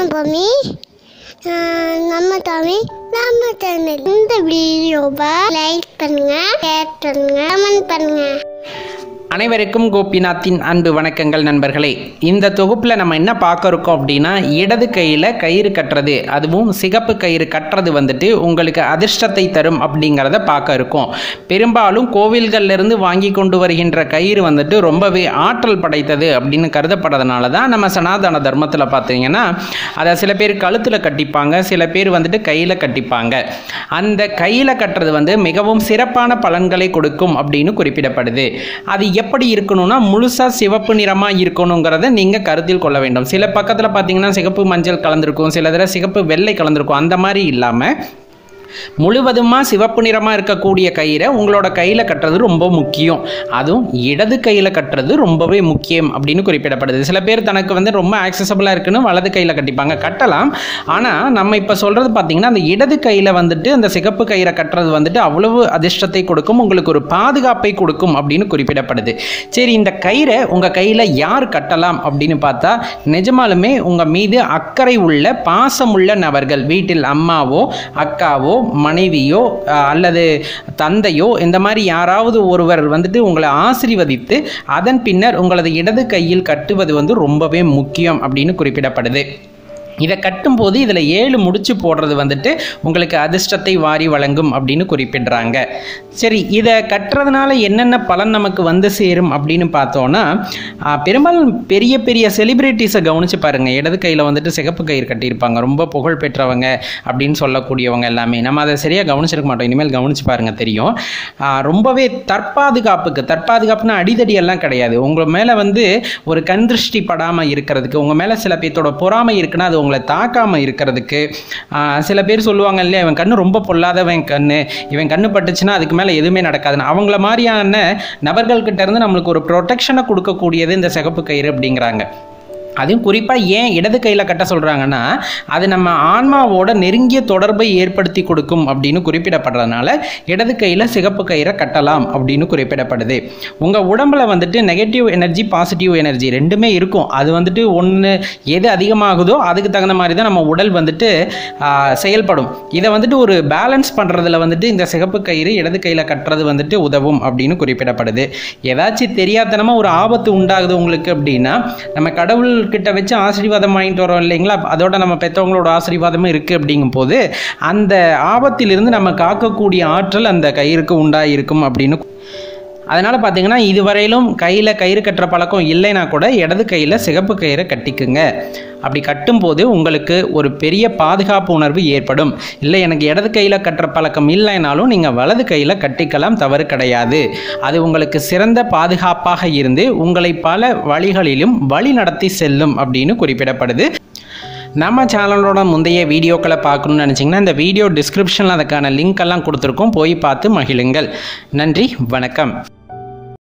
நான் பொம்மி ஆஹ் நம்ம தமிழ் நம்ம சேனல் இந்த வீடியோவை லைக் பண்ணுங்க ஷேர் பண்ணுங்க கமெண்ட் பண்ணுங்க அனைவருக்கும் கோபிநாத்தின் அன்பு வணக்கங்கள் நண்பர்களே இந்த தொகுப்பில் நம்ம என்ன பார்க்க இருக்கோம் அப்படின்னா இடது கையில் கயிறு கட்டுறது அதுவும் சிகப்பு கயிறு கட்டுறது வந்துட்டு உங்களுக்கு அதிர்ஷ்டத்தை தரும் அப்படிங்கிறத பார்க்க இருக்கோம் பெரும்பாலும் கோவில்கள்ல இருந்து வாங்கி கொண்டு வருகின்ற கயிறு வந்துட்டு ரொம்பவே ஆற்றல் படைத்தது அப்படின்னு கருதப்படுறதுனால தான் நம்ம சனாதன தர்மத்தில் பார்த்தீங்கன்னா அதை சில பேர் கழுத்தில் கட்டிப்பாங்க சில பேர் வந்துட்டு கையில் கட்டிப்பாங்க அந்த கையில் கட்டுறது வந்து மிகவும் சிறப்பான பலன்களை கொடுக்கும் அப்படின்னு குறிப்பிடப்படுது அது எப்படி இருக்கணும்னா முழுசாக சிவப்பு நிறமாக இருக்கணுங்கிறத நீங்கள் கருத்தில் கொள்ள வேண்டும் சில பக்கத்தில் பார்த்தீங்கன்னா சிகப்பு மஞ்சள் கலந்துருக்கும் சில தடவை சிகப்பு வெள்ளை கலந்துருக்கும் அந்த மாதிரி இல்லாமல் முழுவதுமாக சிவப்பு நிறமாக இருக்கக்கூடிய கயிறை உங்களோட கையில் கட்டுறது ரொம்ப முக்கியம் அதுவும் இடது கையில் கட்டுறது ரொம்பவே முக்கியம் அப்படின்னு குறிப்பிடப்படுது சில பேர் தனக்கு வந்து ரொம்ப ஆக்சசபிளாக இருக்குன்னு வலது கையில் கட்டிப்பாங்க கட்டலாம் ஆனால் நம்ம இப்போ சொல்கிறது பார்த்தீங்கன்னா அந்த இடது கையில் வந்துட்டு அந்த சிகப்பு கயிறை கட்டுறது வந்துட்டு அவ்வளவு அதிர்ஷ்டத்தை கொடுக்கும் உங்களுக்கு ஒரு பாதுகாப்பை கொடுக்கும் அப்படின்னு குறிப்பிடப்படுது சரி இந்த கயிறை உங்கள் கையில் யார் கட்டலாம் அப்படின்னு பார்த்தா நிஜமாலுமே உங்கள் மீது அக்கறை உள்ள பாசமுள்ள நபர்கள் வீட்டில் அம்மாவோ அக்காவோ மனைவியோ அஹ், அல்லது தந்தையோ இந்த மாதிரி யாராவது ஒருவர் வந்துட்டு உங்களை ஆசீர்வதித்து அதன் பின்னர் உங்களது இடது கையில் கட்டுவது வந்து ரொம்பவே முக்கியம் அப்படின்னு குறிப்பிடப்படுது இதை கட்டும்போது இதில் ஏழு முடிச்சு போடுறது வந்துட்டு உங்களுக்கு அதிர்ஷ்டத்தை வாரி வழங்கும் அப்படின்னு குறிப்பிடுறாங்க சரி இதை கட்டுறதுனால என்னென்ன பலன் நமக்கு வந்து சேரும் அப்படின்னு பார்த்தோன்னா ஆஹ், பெரும்பாலும் பெரிய பெரிய செலிபிரிட்டிஸை கவனிச்சு பாருங்க இடது கையில் வந்துட்டு சிகப்பு கயிறு கட்டியிருப்பாங்க ரொம்ப புகழ் பெற்றவங்க அப்படின்னு சொல்லக்கூடியவங்க எல்லாமே நம்ம அதை சரியாக கவனிச்சிருக்க மாட்டோம் இனிமேல் கவனிச்சு பாருங்க தெரியும் ஆஹ், ரொம்பவே தற்பாதுகாப்புக்கு தற்பாதுகாப்புனா அடிதடி எல்லாம் கிடையாது உங்கள் மேலே வந்து ஒரு கண் திருஷ்டி படாமல் இருக்கிறதுக்கு உங்கள் மேலே சில பேர்த்தோட பொறாமை இருக்குன்னா அது உங்களை தாக்காமல் இருக்கிறதுக்கு ஆஹ், சில பேர் சொல்லுவாங்க இல்லையா இவன் கண்ணு ரொம்ப பொல்லாதவன் கண்ணு இவன் கண்ணு பட்டுச்சுன்னா அதுக்கு மேலே எதுவுமே நடக்காதுன்னு அவங்கள மாதிரியான நபர்கள்கிட்ட இருந்து நம்மளுக்கு ஒரு ப்ரொடெக்ஷனை கொடுக்கக்கூடியது இந்த சிகப்பு கயிறு அப்படிங்கிறாங்க அதுவும் குறிப்பாக ஏன் இடது கையில் கட்ட சொல்கிறாங்கன்னா அது நம்ம ஆன்மாவோட நெருங்கிய தொடர்பை ஏற்படுத்தி கொடுக்கும் அப்படின்னு குறிப்பிடப்படுறதுனால இடது கையில் சிகப்பு கயிறை கட்டலாம் அப்படின்னு குறிப்பிடப்படுது உங்கள் உடம்புல வந்துட்டு நெகட்டிவ் எனர்ஜி பாசிட்டிவ் எனர்ஜி ரெண்டுமே இருக்கும் அது வந்துட்டு ஒன்று எது அதிகமாகுதோ அதுக்கு தகுந்த மாதிரி தான் நம்ம உடல் வந்துட்டு ஆ, செயல்படும் இதை வந்துட்டு ஒரு பேலன்ஸ் பண்ணுறதுல வந்துட்டு இந்த சிகப்பு கயிறு இடது கையில் கட்டுறது வந்துட்டு உதவும் அப்படின்னு குறிப்பிடப்படுது ஏதாச்சும் தெரியாதனமாக ஒரு ஆபத்து உண்டாகுது உங்களுக்கு அப்படின்னா நம்ம கடவுள் கிட்ட வச்சு ஆசீர்வாதம் வாங்கிட்டு வரோம் இல்லைங்களா அதோட நம்ம பெற்றவங்களோட ஆசீர்வாதமும் இருக்குது அப்படிங்கும்போது அந்த ஆபத்திலிருந்து நம்ம காக்கக்கூடிய ஆற்றல் அந்த கயிறுக்கு உண்டாயிருக்கும் அப்படின்னு அதனால் பார்த்தீங்கன்னா இதுவரையிலும் கையில் கயிறு கட்டுற பழக்கம் இல்லைனா கூட இடது கையில் சிகப்பு கயிறை கட்டிக்குங்க அப்படி கட்டும்போது உங்களுக்கு ஒரு பெரிய பாதுகாப்பு உணர்வு ஏற்படும் இல்லை எனக்கு இடது கையில் கட்டுற பழக்கம் இல்லைனாலும் நீங்கள் வலது கையில் கட்டிக்கலாம் தவறு கிடையாது அது உங்களுக்கு சிறந்த பாதுகாப்பாக இருந்து உங்களை பல வழிகளிலும் வழி நடத்தி செல்லும் அப்படின்னு குறிப்பிடப்படுது நம்ம சேனலோட முந்தைய வீடியோக்களை பார்க்கணும்னு நினச்சிங்கன்னா இந்த வீடியோ டிஸ்கிரிப்ஷனில் அதுக்கான லிங்க் எல்லாம் கொடுத்துருக்கோம் போய் பார்த்து மகிழுங்கள் நன்றி வணக்கம்